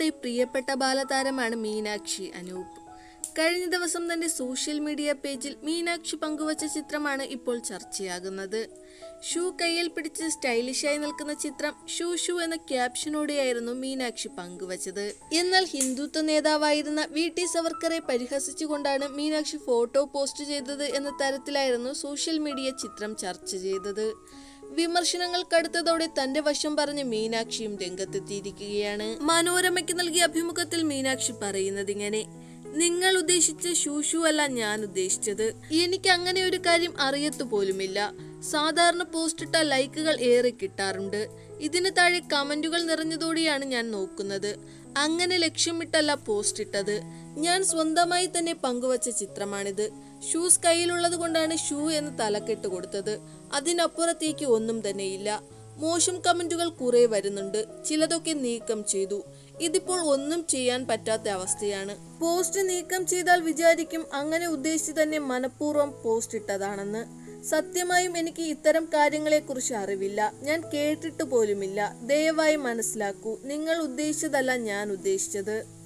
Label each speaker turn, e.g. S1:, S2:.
S1: മലയാളികളുടെ പ്രിയപ്പെട്ട ബാലതാരമാണ് മീനാക്ഷി അനൂപ് കഴിഞ്ഞ ദിവസം തന്റെ സോഷ്യൽ മീഡിയ പേജിൽ മീനാക്ഷി പങ്കുവച്ച ചിത്രമാണ് ഇപ്പോൾ ചർച്ചയാകുന്നത് ഷൂ കയ്യിൽ പിടിച്ച് സ്റ്റൈലിഷായി നിൽക്കുന്ന ചിത്രം ഷൂ ഷൂ എന്ന ക്യാപ്ഷനോടെയായിരുന്നു മീനാക്ഷി പങ്കുവച്ചത് എന്നാൽ ഹിന്ദുത്വ നേതാവായിരുന്ന വി ടി സവർക്കറെ പരിഹസിച്ചുകൊണ്ടാണ് മീനാക്ഷി ഫോട്ടോ പോസ്റ്റ് ചെയ്തത് എന്ന തരത്തിലായിരുന്നു സോഷ്യൽ മീഡിയ ചിത്രം ചർച്ച ചെയ്തത് വിമർശനങ്ങൾ കടുത്തതോടെ തന്റെ വശം പറഞ്ഞ് മീനാക്ഷിയും രംഗത്തെത്തിയിരിക്കുകയാണ് മനോരമയ്ക്ക് നൽകിയ അഭിമുഖത്തിൽ മീനാക്ഷി പറയുന്നത് ഇങ്ങനെ നിങ്ങൾ ഉദ്ദേശിച്ച ഷൂഷു അല്ല ഞാൻ ഉദ്ദേശിച്ചത് എനിക്ക് അങ്ങനെ ഒരു കാര്യം അറിയത്തു പോലുമില്ല സാധാരണ പോസ്റ്റിട്ട ലൈക്കുകൾ ഏറെ കിട്ടാറുണ്ട് ഇതിന് താഴെ കമന്റുകൾ നിറഞ്ഞതോടെയാണ് ഞാൻ നോക്കുന്നത് അങ്ങനെ ലക്ഷ്യമിട്ടല്ല പോസ്റ്റ് ഇട്ടത് ഞാൻ സ്വന്തമായി തന്നെ പങ്കുവച്ച ചിത്രമാണിത് ഷൂസ് കയ്യിലുള്ളത് കൊണ്ടാണ് ഷൂ എന്ന് തലക്കെട്ട് കൊടുത്തത് അതിനപ്പുറത്തേക്ക് ഒന്നും തന്നെയില്ല മോശം കമന്റുകൾ കുറെ വരുന്നുണ്ട് ചിലതൊക്കെ നീക്കം ചെയ്തു ഇതിപ്പോൾ ഒന്നും ചെയ്യാൻ പറ്റാത്ത അവസ്ഥയാണ് പോസ്റ്റ് നീക്കം ചെയ്താൽ വിചാരിക്കും അങ്ങനെ ഉദ്ദേശിച്ച് തന്നെ മനഃപൂർവ്വം പോസ്റ്റ് ഇട്ടതാണെന്ന് സത്യമായും എനിക്ക് ഇത്തരം കാര്യങ്ങളെക്കുറിച്ച് അറിവില്ല ഞാൻ കേട്ടിട്ട് പോലുമില്ല ദയവായി മനസ്സിലാക്കൂ നിങ്ങൾ ഉദ്ദേശിച്ചതല്ല ഞാൻ ഉദ്ദേശിച്ചത്